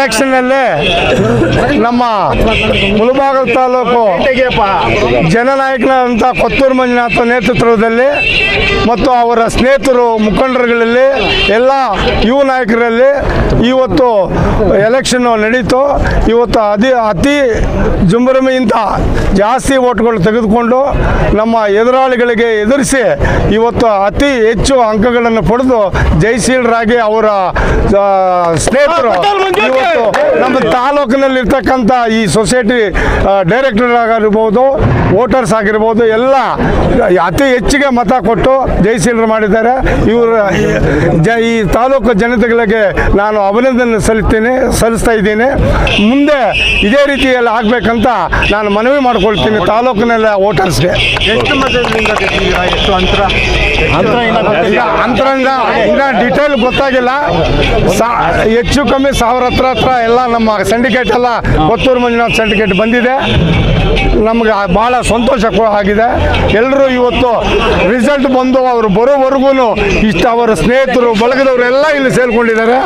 ಎಲೆಕ್ಷನ್ನಲ್ಲಿ ನಮ್ಮ ಮುಳಬಾಗಲ್ ತಾಲೂಕು ಜನನಾಯಕನಾದಂಥ ಕೊತ್ತೂರು ಮಂಜುನಾಥ ನೇತೃತ್ವದಲ್ಲಿ ಮತ್ತು ಅವರ ಸ್ನೇಹಿತರು ಮುಖಂಡರುಗಳಲ್ಲಿ ಎಲ್ಲ ಯುವ ನಾಯಕರಲ್ಲಿ ಇವತ್ತು ಎಲೆಕ್ಷನ್ ನಡೀತು ಇವತ್ತು ಅತಿ ಅತಿ ಜುಂಬರಮೆಯಿಂದ ಜಾಸ್ತಿ ಓಟ್ಗಳು ತೆಗೆದುಕೊಂಡು ನಮ್ಮ ಎದುರಾಳಿಗಳಿಗೆ ಎದುರಿಸಿ ಇವತ್ತು ಅತಿ ಹೆಚ್ಚು ಅಂಕಗಳನ್ನು ಪಡೆದು ಜಯಶೀಲರಾಗಿ ಅವರ ಆ, ಸ್ನೇಹಿತರು ಇವತ್ತು ನಮ್ಮ ತಾಲೂಕಿನಲ್ಲಿರ್ತಕ್ಕಂಥ ಈ ಸೊಸೈಟಿ ಡೈರೆಕ್ಟರ್ ಆಗಿರ್ಬೋದು ವೋಟರ್ಸ್ ಆಗಿರ್ಬೋದು ಎಲ್ಲ ಅತಿ ಹೆಚ್ಚಿಗೆ ಮತ ಕೊಟ್ಟು ಜಯಶೀಲರು ಮಾಡಿದ್ದಾರೆ ಇವರು ಜ ಈ ತಾಲೂಕು ಜನತೆಗಳಿಗೆ ನಾನು ಅಭಿನಂದನೆ ಸಲ್ಲಿಸ್ತೀನಿ ಸಲ್ಲಿಸ್ತಾ ಇದ್ದೀನಿ ಮುಂದೆ ಇದೇ ರೀತಿಯಲ್ಲಿ ಆಗಬೇಕಂತ ನಾನು ಮನವಿ ಮಾಡ್ಕೊಳ್ತೀನಿ ತಾಲೂಕಿನೆಲ್ಲ ವೋಟರ್ಸ್ಗೆ ಎಷ್ಟು ಮತದಿಂದ ಗೆದ್ದಿದ್ದೀರಾ ಎಷ್ಟು ಅಂತರ ಈಗ ಅಂತರಂಗ ಈಗ ಡಿಟೇಲ್ ಗೊತ್ತಾಗಿಲ್ಲ ಸಾ ಹೆಚ್ಚು ಕಮ್ಮಿ ಸಾವಿರ ಹತ್ರ ಹತ್ರ ಎಲ್ಲ ನಮ್ಮ ಸಿಂಡಿಕೇಟ್ ಎಲ್ಲ ಕೊತ್ತೂರು ಮಂಜುನಾಥ್ ಸಿಂಡಿಕೇಟ್ ಬಂದಿದೆ ನಮ್ಗೆ ಭಾಳ ಸಂತೋಷ ಕೂ- ಆಗಿದೆ ಎಲ್ಲರೂ ಇವತ್ತು ರಿಸಲ್ಟ್ ಬಂದು ಅವರು ಬರೋವರೆಗೂ ಇಷ್ಟ ಅವರ ಸ್ನೇಹಿತರು ಬಳಗದವರು ಎಲ್ಲ ಇಲ್ಲಿ ಸೇರ್ಕೊಂಡಿದ್ದಾರೆ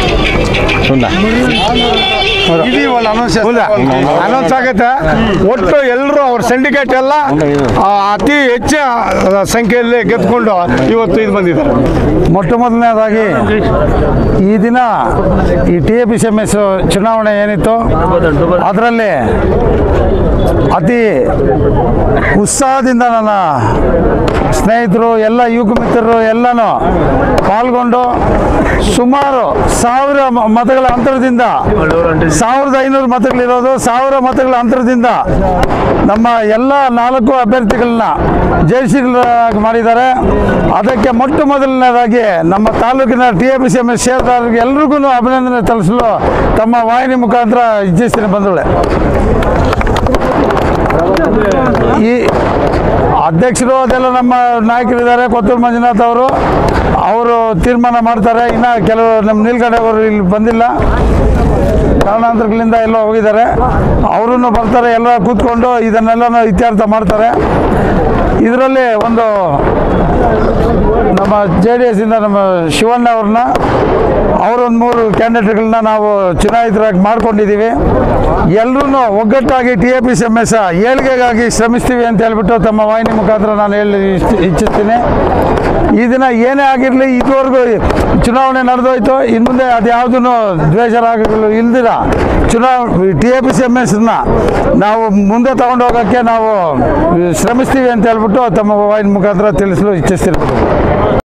ಅನೌನ್ಸ್ ಆಗತ್ತೆ ಒಟ್ಟು ಎಲ್ಲರೂ ಅವ್ರ ಸಿಂಡಿಕೇಟ್ ಎಲ್ಲ ಆ, ಅತಿ ಹೆಚ್ಚು ಸಂಖ್ಯೆಯಲ್ಲಿ ಗೆದ್ಕೊಂಡು ಇವತ್ತು ಇದು ಬಂದಿದ್ದಾರೆ ಮೊಟ್ಟ ಮೊದಲನೇದಾಗಿ ಈ ದಿನ ಈ T A P C M S ಚುನಾವಣೆ ಏನಿತ್ತು ಅದರಲ್ಲಿ ಅತಿ ಉತ್ಸಾಹದಿಂದ ನನ್ನ ಸ್ನೇಹಿತರು ಎಲ್ಲ ಯುವಕ ಮಿತ್ರರು ಎಲ್ಲನೂ ಪಾಲ್ಗೊಂಡು ಸುಮಾರು ಸಾವಿರ ಮ- ಮತಗಳ ಅಂತರದಿಂದ ಸಾವಿರದ ಐನೂರು ಮತಗಳಿರೋದು ಸಾವಿರ ಮತಗಳ ಅಂತರದಿಂದ ನಮ್ಮ ಎಲ್ಲ ನಾಲ್ಕು ಅಭ್ಯರ್ಥಿಗಳನ್ನ ಜಯಶೀಲರಾಗಿ ಮಾಡಿದ್ದಾರೆ ಅದಕ್ಕೆ ಮೊಟ್ಟ ಮೊದಲನೇದಾಗಿ ನಮ್ಮ ತಾಲೂಕಿನ T A P C M S ಷೇರುದಾರರಿಗೆ ಎಲ್ರಿಗೂ ಅಭಿನಂದನೆ ತಲುಪಿಸಲು ತಮ್ಮ ವಾಹಿನಿ ಮುಖಾಂತರ ಇಚ್ಛಿಸ್ತೀನಿ ಬಂಧುಗಳೇ ಈ ಅಧ್ಯಕ್ಷರು ಅದೆಲ್ಲ ನಮ್ಮ ನಾಯಕರಿದ್ದಾರೆ ಕೊತ್ತೂರು ಮಂಜುನಾಥ್ ಅವರು ಅವರು ತೀರ್ಮಾನ ಮಾಡ್ತಾರೆ ಇನ್ನು ಕೆಲವು ನಮ್ಮ ನೀಲ್ಗಡೆ ಅವರು ಇಲ್ಲಿ ಬಂದಿಲ್ಲ ಕಾರಣಾಂತರಗಳಿಂದ ಎಲ್ಲ ಹೋಗಿದ್ದಾರೆ ಅವರೂ ಬರ್ತಾರೆ ಎಲ್ಲ ಕೂತ್ಕೊಂಡು ಇದನ್ನೆಲ್ಲ ಇತ್ಯರ್ಥ ಮಾಡ್ತಾರೆ ಇದರಲ್ಲಿ ಒಂದು ನಮ್ಮ ಜೆ ಡಿ ಎಸ್ಸಿಂದ ನಮ್ಮ ಶಿವಣ್ಣ ಅವ್ರನ್ನ ಅವರೊಂದು ಮೂರು ಕ್ಯಾಂಡಿಡೇಟ್ಗಳನ್ನ ನಾವು ಚುನಾಯಿತರಾಗಿ ಮಾಡ್ಕೊಂಡಿದ್ದೀವಿ ಎಲ್ಲರೂ ಒಗ್ಗಟ್ಟಾಗಿ T A P C M S ಏಳಿಗೆಗಾಗಿ ಶ್ರಮಿಸ್ತೀವಿ ಅಂತ ಹೇಳ್ಬಿಟ್ಟು ತಮ್ಮ ವಾಹಿನಿ ಮುಖಾಂತರ ನಾನು ಹೇಳಿ ಇಷ್ಟ- ಇಚ್ಛಿಸ್ತೀನಿ ಈ ದಿನ ಏನೇ ಆಗಿರಲಿ ಇದುವರೆಗೂ ಚುನಾವಣೆ ನಡೆದೋಯ್ತು ಇನ್ನು ಮುಂದೆ ಅದ್ಯಾವುದೂ ದ್ವೇಷ ರಾಗಗಳು ಇಲ್ದಿರ ಚುನಾವ T A P C M ಎಸ್ನ ನಾವು ಮುಂದೆ ತಗೊಂಡು ಹೋಗೋಕ್ಕೆ ನಾವು ಶ್ರಮಿಸ್ತೀವಿ ಅಂತ ಹೇಳ್ಬಿಟ್ಟು ತಮ್ಮ ವಾಹಿನಿ ಮುಖಾಂತರ ತಿಳಿಸಲು ಇಚ್ಛಿಸ್ತಿರ್ಬೋದು